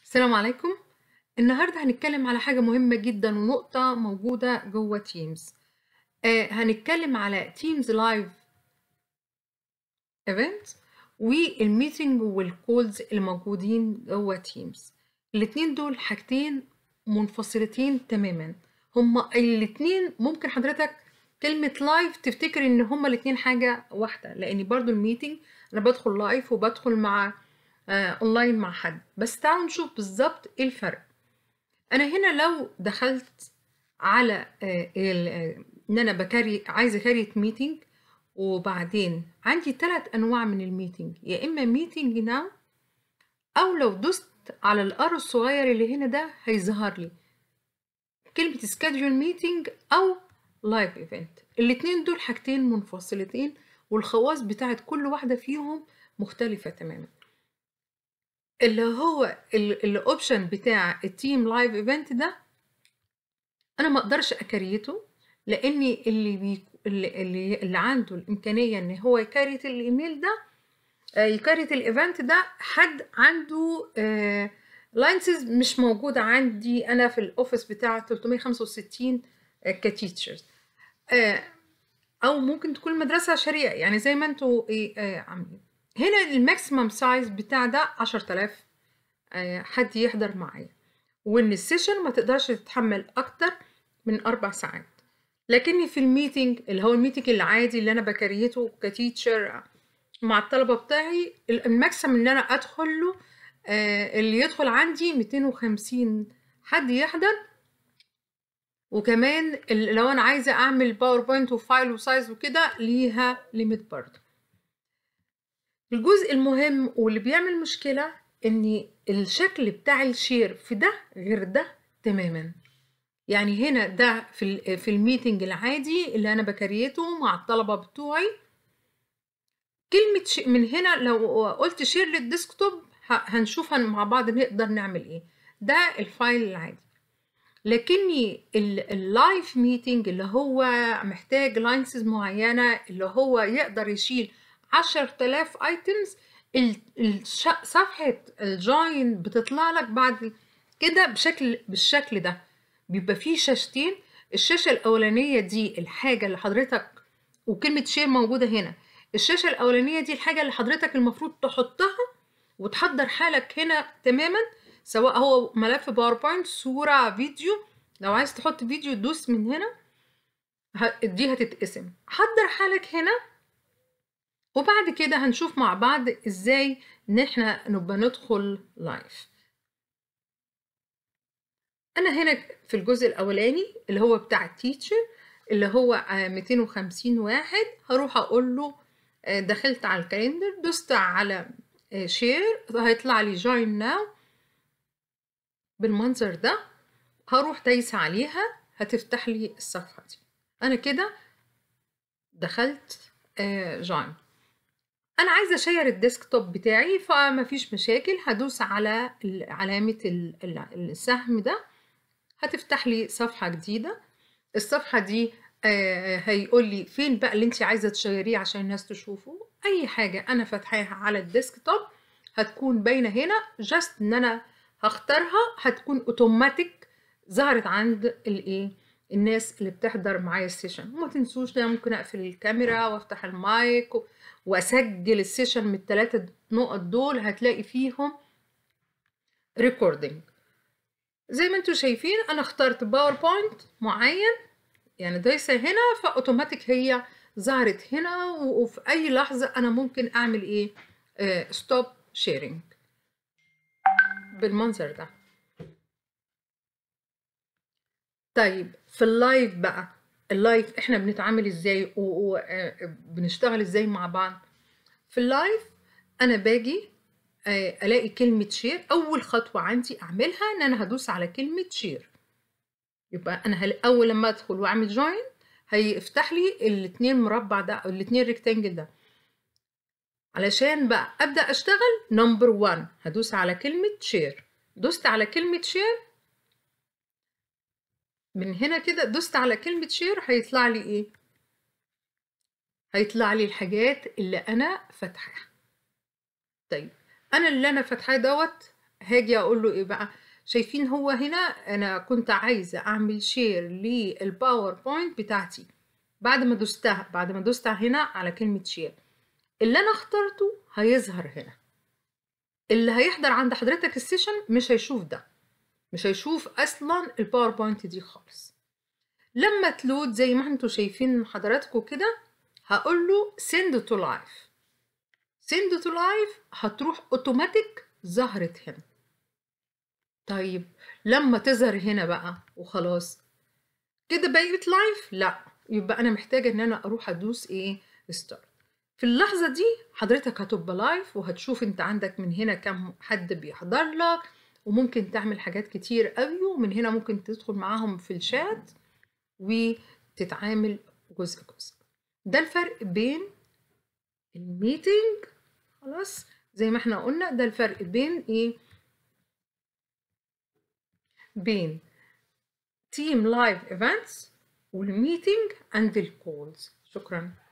السلام عليكم النهاردة هنتكلم على حاجة مهمة جدا ونقطة موجودة جوه تيمز آه هنتكلم على تيمز لايف ايفنت والميتنج والكولز الموجودين جوه تيمز الاتنين دول حاجتين منفصلتين تماما هما الاتنين ممكن حضرتك كلمة لايف تفتكر ان هما الاتنين حاجة واحدة لان برضو الميتنج انا بدخل لايف وبدخل مع آه اونلاين مع حد بس تعالوا نشوف بالظبط ايه الفرق انا هنا لو دخلت على آه ال- آه، ان انا بكري عايزه كاريت ميتنج وبعدين عندي ثلاث انواع من الميتنج يا اما ميتنج ناو او لو دوست على الار الصغير اللي هنا ده هيظهر لي كلمه سكادجول ميتنج او لايف ايفنت الاتنين دول حاجتين منفصلتين والخواص بتاعت كل واحده فيهم مختلفه تماما اللي هو الاوبشن بتاع التيم لايف ايفنت ده انا ما اقدرش اكريته لاني اللي بي اللي, اللي اللي عنده الامكانيه ان هو يكريت الايميل ده آه، يكريت الايفنت ده حد عنده لاينسز مش موجوده عندي انا في الاوفيس بتاع 365 آه، كتيتشرز آه، او ممكن تكون مدرسه شريعه يعني زي ما انتوا ايه آه، عاملين هنا الماكسيمم سايز بتاع ده 10000 آه، حد يحضر معايا وان السيشن ما تقدرش تتحمل اكتر من اربع ساعات لكني في الميتنج اللي هو الميتنج العادي اللي انا بكريته كتيتشر مع الطلبه بتاعي الماكسيمم ان انا ادخل له آه، اللي يدخل عندي 250 حد يحضر وكمان ال- لو انا عايزه اعمل باوربوينت وفايل وسايز وكده ليها ليميت برضه الجزء المهم واللي بيعمل مشكلة إن الشكل بتاع الشير في ده غير ده تماما يعني هنا ده في ال- في الميتنج العادي اللي أنا بكريته مع الطلبة بتوعي كلمة ش... من هنا لو قلت شير للديسكتوب ه- هنشوفها مع بعض نقدر نعمل إيه ده الفايل العادي لكني ال- اللايف ميتنج اللي هو محتاج لاينسز معينة اللي هو يقدر يشيل 10000 ايتمز صفحة الجوين بتطلع لك بعد كده بشكل بالشكل ده بيبقى فيه شاشتين الشاشة الأولانية دي الحاجة اللي حضرتك وكلمة شير موجودة هنا الشاشة الأولانية دي الحاجة اللي حضرتك المفروض تحطها وتحضر حالك هنا تماما سواء هو ملف باوربوينت صورة فيديو لو عايز تحط فيديو دوس من هنا ه- دي هتتقسم حضر حالك هنا وبعد كده هنشوف مع بعض ازاي ان احنا نبقى ندخل لايف انا هنا في الجزء الاولاني اللي هو بتاع التيتشر اللي هو آه، 250 واحد هروح اقول له آه، دخلت على الكالندر دوست على شير هيطلع لي جوين ناو بالمنظر ده هروح دايسة عليها هتفتح لي الصفحة دي انا كده دخلت جوين انا عايزه اشير الديسكتوب بتاعي فما فيش مشاكل هدوس على ال- علامه ال- ال- السهم ده هتفتح لي صفحه جديده الصفحه دي آه، هيقول لي فين بقى اللي انت عايزه تشيريه عشان الناس تشوفه اي حاجه انا فاتحاها على الديسكتوب هتكون باينه هنا جاست ان انا هختارها هتكون اوتوماتيك ظهرت عند الايه الناس اللي بتحضر معايا السيشن وما تنسوش ده ممكن اقفل الكاميرا وافتح المايك و- واسجل السيشن من الثلاثه نقط دول هتلاقي فيهم ريكوردينج زي ما انتم شايفين انا اخترت باوربوينت معين يعني دايسه هنا فاوتوماتيك هي ظهرت هنا و- وفي اي لحظه انا ممكن اعمل ايه ستوب شيرنج بالمنظر ده طيب في اللايف بقى اللايف احنا بنتعامل ازاي وبنشتغل ازاي مع بعض في اللايف انا باجي آه، الاقي كلمة شير اول خطوة عندي اعملها ان انا هدوس على كلمة شير يبقى انا هل... اول لما ادخل واعمل جوين هيفتح لي الاتنين مربع ده او الاتنين ريكتانجل ده علشان بقى ابدا اشتغل نمبر 1 هدوس على كلمة شير دوست على كلمة شير من هنا كده دوست على كلمة شير هيطلع لي ايه هيطلع لي الحاجات اللي انا فاتحاها طيب انا اللي انا فاتحاه دوت هاجي اقول له ايه بقى شايفين هو هنا انا كنت عايزه اعمل شير للباوربوينت بتاعتي بعد ما دوستها بعد ما دوست هنا على كلمه شير اللي انا اخترته هيظهر هنا اللي هيحضر عند حضرتك السيشن مش هيشوف ده مش هيشوف اصلا الباوربوينت دي خالص لما تلود زي ما انتوا شايفين حضراتكم كده هقول له send to live send to live هتروح اوتوماتيك ظهرت هنا طيب لما تظهر هنا بقى وخلاص كده بقيت لايف لا يبقى انا محتاجه ان انا اروح ادوس ايه ستارت في اللحظه دي حضرتك هتبقى لايف وهتشوف انت عندك من هنا كم حد بيحضر لك وممكن تعمل حاجات كتير قوي ومن هنا ممكن تدخل معاهم في الشات وتتعامل جزء جزء ده الفرق بين الميتنج خلاص زي ما احنا قلنا ده الفرق بين ايه بين تيم لايف ايفنتس والميتنج اند الكولز شكرا